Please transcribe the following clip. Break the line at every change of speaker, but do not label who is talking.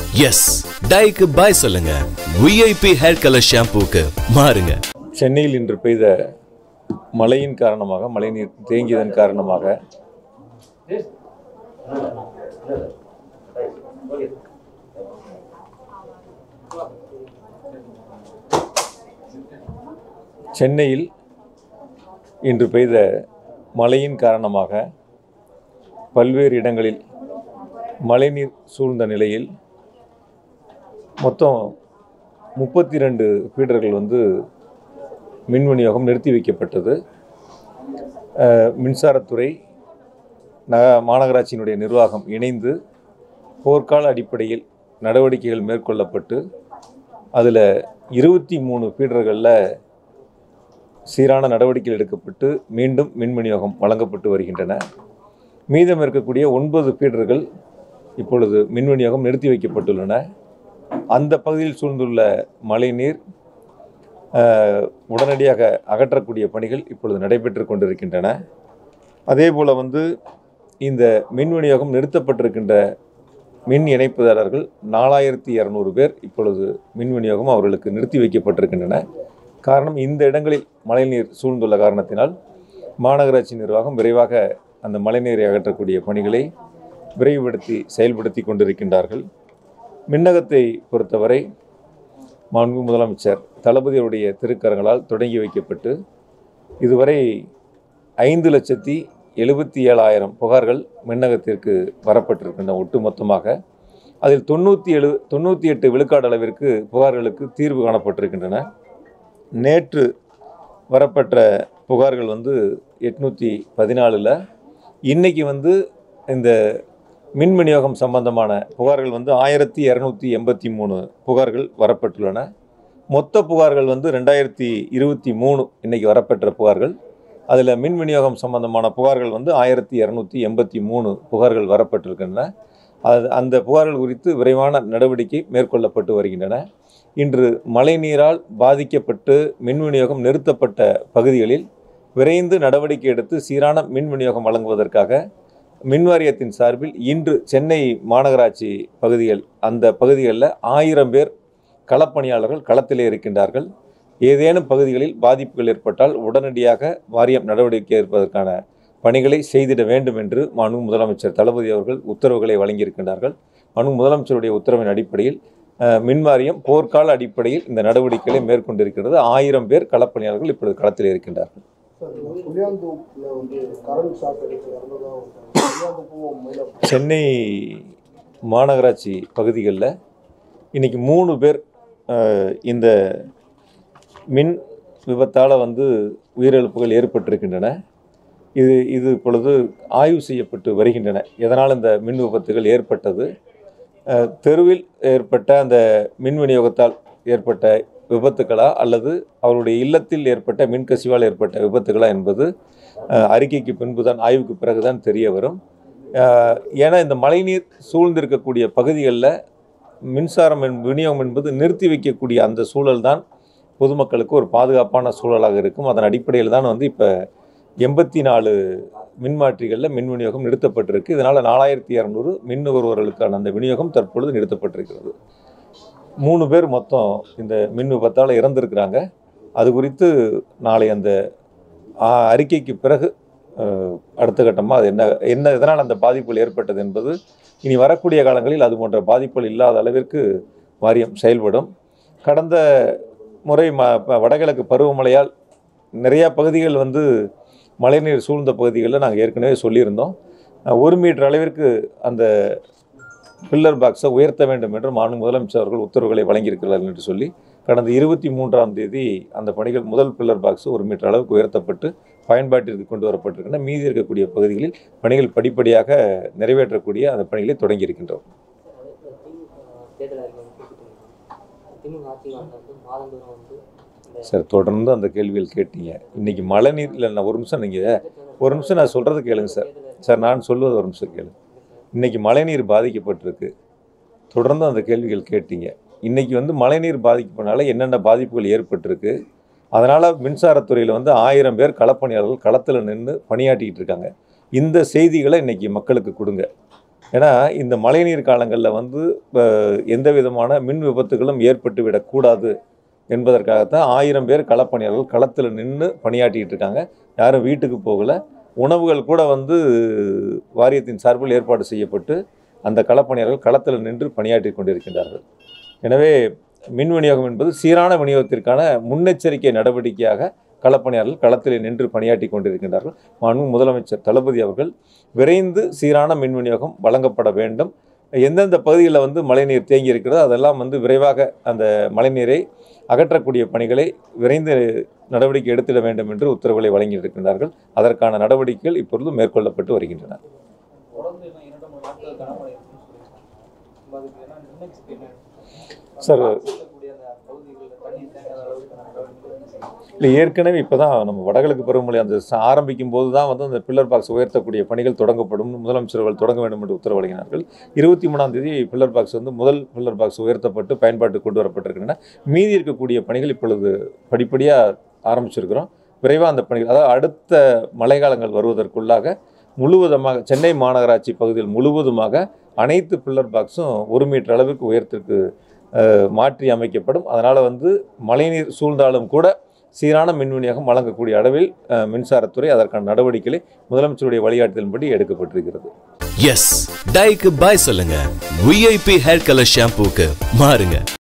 S டைக்கு பாய் சொல்லுங்க VIP hair colour ஷாம்பூக்கு மாறுங்க
சென்னையில் இன்று பெய்த மழையின் காரணமாக மழைநீர் தேங்கியதன் காரணமாக சென்னையில் இன்று பெய்த மழையின் காரணமாக பல்வேறு இடங்களில் மழைநீர் சூழ்ந்த நிலையில் மொத்தம் முப்பத்தி ரெண்டு ஃபீடர்கள் வந்து மின் விநியோகம் நிறுத்தி வைக்கப்பட்டது அஹ், மின்சாரத்துறை நக மாநகராட்சியினுடைய நிர்வாகம் இணைந்து போர்க்கால அடிப்படையில் நடவடிக்கைகள் மேற்கொள்ளப்பட்டு அதில் இருபத்தி மூணு ஃபீடர்களில் சீரான நடவடிக்கைகள் எடுக்கப்பட்டு மீண்டும் மின் விநியோகம் வழங்கப்பட்டு வருகின்றன மீதம் இருக்கக்கூடிய ஒன்பது ஃபீடர்கள் இப்பொழுது மின் விநியோகம் நிறுத்தி வைக்கப்பட்டுள்ளன அந்த பகுதியில் சூழ்ந்துள்ள மழைநீர் அஹ், உடனடியாக அகற்றக்கூடிய பணிகள் இப்பொழுது நடைபெற்று கொண்டிருக்கின்றன அதே போல் வந்து இந்த மின் விநியோகம் நிறுத்தப்பட்டிருக்கின்ற மின் இணைப்புதாரர்கள் நாலாயிரத்தி இரநூறு பேர் இப்பொழுது மின் விநியோகம் அவர்களுக்கு நிறுத்தி வைக்கப்பட்டிருக்கின்றன காரணம் இந்த இடங்களில் மழைநீர் சூழ்ந்துள்ள காரணத்தினால் மாநகராட்சி நிர்வாகம் விரைவாக அந்த மழைநீரை அகற்றக்கூடிய பணிகளை விரைவுபடுத்தி செயல்படுத்தி கொண்டிருக்கின்றார்கள் மின்னகத்தை பொறுத்தவரை மாண்பு முதலமைச்சர் தளபதியுடைய திருக்கரங்களால் தொடங்கி வைக்கப்பட்டு இதுவரை ஐந்து லட்சத்தி எழுபத்தி ஏழாயிரம் புகார்கள் மின்னகத்திற்கு வரப்பட்டிருக்கின்றன ஒட்டுமொத்தமாக அதில் தொண்ணூற்றி எழு தொண்ணூற்றி எட்டு விழுக்காடு அளவிற்கு புகார்களுக்கு தீர்வு காணப்பட்டிருக்கின்றன நேற்று வரப்பெற்ற புகார்கள் வந்து எட்நூற்றி பதினாலில் இன்றைக்கி வந்து இந்த மின் விநியோகம் சம்பந்தமான புகார்கள் வந்து ஆயிரத்தி இரநூத்தி எண்பத்தி மூணு புகார்கள் வரப்பட்டுள்ளன மொத்த புகார்கள் வந்து ரெண்டாயிரத்தி இருபத்தி மூணு இன்றைக்கி வரப்பெற்ற புகார்கள் அதில் மின் விநியோகம் சம்பந்தமான புகார்கள் வந்து ஆயிரத்தி இரநூத்தி எண்பத்தி மூணு புகார்கள் வரப்பட்டிருக்கின்றன அது அந்த புகார்கள் குறித்து விரைவான நடவடிக்கை மேற்கொள்ளப்பட்டு வருகின்றன இன்று மழைநீரால் பாதிக்கப்பட்டு மின் விநியோகம் நிறுத்தப்பட்ட பகுதிகளில் விரைந்து நடவடிக்கை எடுத்து சீரான மின் விநியோகம் வழங்குவதற்காக மின் வாரியத்தின் சார்பில் இன்று சென்னை மாநகராட்சி பகுதிகள் அந்த பகுதிகளில் ஆயிரம் பேர் களப்பணியாளர்கள் களத்திலே இருக்கின்றார்கள் ஏதேனும் பகுதிகளில் பாதிப்புகள் ஏற்பட்டால் உடனடியாக வாரியம் நடவடிக்கை எடுப்பதற்கான பணிகளை செய்திட வேண்டும் என்று மனு முதலமைச்சர் தளபதி அவர்கள் உத்தரவுகளை வழங்கியிருக்கின்றார்கள் மனு முதலமைச்சருடைய உத்தரவின் அடிப்படையில் அஹ், மின் வாரியம் போர்க்கால அடிப்படையில் இந்த நடவடிக்கைகளை மேற்கொண்டிருக்கிறது ஆயிரம் பேர் களப்பணியாளர்கள் இப்பொழுது களத்தில் இருக்கின்றார்கள்
சார் இந்த புளியாந்தோப்புல வந்து கரண்ட் ஷாக் அடிச்சு இறந்ததா புளியாந்தோப்பும் மயிலாப்பூர்
சென்னை மாநகராட்சி பகுதிகளில் இன்றைக்கி மூணு பேர் அஹ், இந்த மின் விபத்தால் வந்து உயிரிழப்புகள் ஏற்பட்டிருக்கின்றன இது இது இப்பொழுது ஆய்வு செய்யப்பட்டு வருகின்றன எதனால் இந்த மின் விபத்துகள் ஏற்பட்டது அஹ், தெருவில் ஏற்பட்ட அந்த மின் விநியோகத்தால் ஏற்பட்ட விபத்துக்களா அல்லது அவருடைய இல்லத்தில் ஏற்பட்ட மின்கசிவால் ஏற்பட்ட விபத்துகளா என்பது அஹ், அறிக்கைக்கு பின்பு தான் ஆய்வுக்கு பிறகு தான் தெரிய வரும் அஹ், ஏன்னா இந்த மழைநீர் சூழ்ந்திருக்கக்கூடிய பகுதிகளில் மின்சாரம் என்ப- விநியோகம் என்பது நிறுத்தி வைக்கக்கூடிய அந்த சூழல் தான் பொதுமக்களுக்கு ஒரு பாதுகாப்பான சூழலாக இருக்கும் அதன் அடிப்படையில் தான் வந்து இப்போ எண்பத்தி நாலு மின்மாற்றிகளில் மின் விநியோகம் நிறுத்தப்பட்டிருக்கு இதனால் நாலாயிரத்தி இரநூறு மின் நுகர்வோர்களுக்கான அந்த விநியோகம் தற்பொழுது நிறுத்தப்பட்டிருக்கிறது மூணு பேர் மொத்தம் இந்த மின் விபத்தால் இறந்திருக்கிறாங்க அது குறித்து நாளை அந்த ஆ, அறிக்கைக்கு பிறகு அஹ், அடுத்த கட்டமாக அது என்ன என்ன எதனால் அந்த பாதிப்புகள் ஏற்பட்டது என்பது இனி வரக்கூடிய காலங்களில் அது போன்ற பாதிப்புகள் இல்லாத அளவிற்கு வாரியம் செயல்படும் கடந்த முறை ம ப- வடகிழக்கு பருவமழையால் நிறையா பகுதிகள் வந்து மழைநீர் சூழ்ந்த பகுதிகளில் நாங்கள் ஏற்கனவே சொல்லியிருந்தோம் அஹ், ஒரு மீட்டர் அளவிற்கு அந்த பில்லர் பாக்ஸை உயர்த்த வேண்டும் என்று மாநில முதலமைச்சர் அவர்கள் உத்தரவுகளை வழங்கியிருக்கிறார்கள் என்று சொல்லி கடந்த இருபத்தி மூன்றாம் தேதி அந்த பணிகள் முதல் பில்லர் பாக்ஸ் ஒரு மீட்டர் அளவுக்கு உயர்த்தப்பட்டு பயன்பாட்டிற்கு கொண்டு வரப்பட்டிருக்கின்றன மீதி இருக்கக்கூடிய பகுதிகளில் பணிகள் படிப்படியாக நிறைவேற்றக்கூடிய அந்த பணிகளை தொடங்கி இருக்கின்றோம்
தேர்தல் அறிக்கை வந்து குறிப்பிட்டிருக்காங்க. திமுக ஆட்சி வந்தது மாதந்தோறும் வந்து இந்த
சார் தொடர்ந்து அந்த கேள்விகள் கேட்டீங்க இன்னைக்கு மழை நீர் இல்லை நான் ஒரு நிமிஷம் நீங்கள் ஒரு நிமிஷம் நான் சொல்கிறது கேளுங்க சார் சார் நான் சொல்வது ஒரு நிமிஷம் கேளுங்க இன்னைக்கு மழைநீர் பாதிக்கப்பட்டிருக்கு தொடர்ந்து அந்த கேள்விகள் கேட்டீங்க இன்னைக்கு வந்து மழைநீர் பாதிக்கப்பனால என்னென்ன பாதிப்புகள் ஏற்பட்டிருக்கு அதனால் மின்சாரத்துறையில் வந்து ஆயிரம் பேர் களப்பணியாளர்கள் களத்தில் நின்று பணியாற்றிக்கிட்டு இருக்காங்க இந்த செய்திகளை இன்னைக்கு மக்களுக்கு கொடுங்க ஏன்னா இந்த மழைநீர் காலங்களில் வந்து அஹ், எந்த விதமான மின் விபத்துகளும் ஏற்பட்டு விடக்கூடாது என்பதற்காகத்தான் ஆயிரம் பேர் களப்பணியாளர்கள் களத்தில் நின்று பணியாற்றிட்டு இருக்காங்க யாரும் வீட்டுக்கு போகல உணவுகள் கூட வந்து வாரியத்தின் சார்பில் ஏற்பாடு செய்யப்பட்டு அந்த களப்பணியாளர்கள் களத்தில் நின்று பணியாற்றி கொண்டிருக்கின்றார்கள் எனவே மின் விநியோகம் என்பது சீரான விநியோகத்திற்கான முன்னெச்சரிக்கை நடவடிக்கையாக களப்பணியாளர்கள் களத்தில் நின்று பணியாற்றி கொண்டிருக்கின்றார்கள் மாண்பு முதலமைச்சர் தளபதி அவர்கள் விரைந்து சீரான மின் விநியோகம் வழங்கப்பட வேண்டும் எந்தெந்த பகுதிகளில் வந்து மழைநீர் தேங்கி இருக்கிறதோ அதெல்லாம் வந்து விரைவாக அந்த மழைநீரை அகற்றக்கூடிய பணிகளை விரைந்து நடவடிக்கை எடுத்திட வேண்டும் என்று உத்தரவுகளை வழங்கியிருக்கின்றார்கள் அதற்கான நடவடிக்கைகள் இப்பொழுது மேற்கொள்ளப்பட்டு வருகின்றன
தொடர்ந்து இன்னும் இரண்டு மூணு நாட்கள் கனமழை இருக்குன்னு சொல்லியிருக்காங்க நம்ம அதுக்கு என்ன முன்னெச்சரிக்கை என்ன
சார்
இருக்கக்கூடிய அந்த பகுதிகளில் தண்ணி தேங்காத அளவுக்கு நடவடிக்கை என்ன செய்யணும்?
இல்லை ஏற்கனவே இப்போ தான் நம்ம வடகிழக்கு பருவமழை அந்த ச- ஆரம்பிக்கும் போது தான் வந்து அந்த பில்லர் பாக்ஸ் உயர்த்தக்கூடிய பணிகள் தொடங்கப்படும் முதலமைச்சர் அவர்கள் தொடங்க வேண்டும் என்று உத்தரவு வழங்கினார்கள் இருபத்தி மூணாம் தேதி பில்லர் பாக்ஸ் வந்து முதல் பில்லர் பாக்ஸ் உயர்த்தப்பட்டு பயன்பாட்டுக்கு கொண்டு வரப்பட்டிருக்கின்றன மீதி இருக்கக்கூடிய பணிகள் இப்பொழுது படிப்படியாக ஆரம்பிச்சிருக்கிறோம் விரைவாக அந்த பணிகள் அதாவது அடுத்த மழைக்காலங்கள் வருவதற்குள்ளாக முழுவதுமாக சென்னை மாநகராட்சி பகுதியில் முழுவதுமாக அனைத்து பில்லர் பாக்ஸும் ஒரு மீட்டர் அளவுக்கு உயரத்திற்கு அஹ், மாற்றி அமைக்கப்படும் அதனால் வந்து மழைநீர் சூழ்ந்தாலும் கூட சீரான மின் விநியோகம் வழங்கக்கூடிய அளவில் அஹ், மின்சாரத்துறை அதற்கான நடவடிக்கைகளை முதலமைச்சருடைய வழிகாட்டுதலின்படி எடுக்கப்பட்டிருக்கிறது
எஸ் டைக்கு பாய் சொல்லுங்க விஐபி ஹேர் கலர் ஷாம்பூக்கு மாறுங்க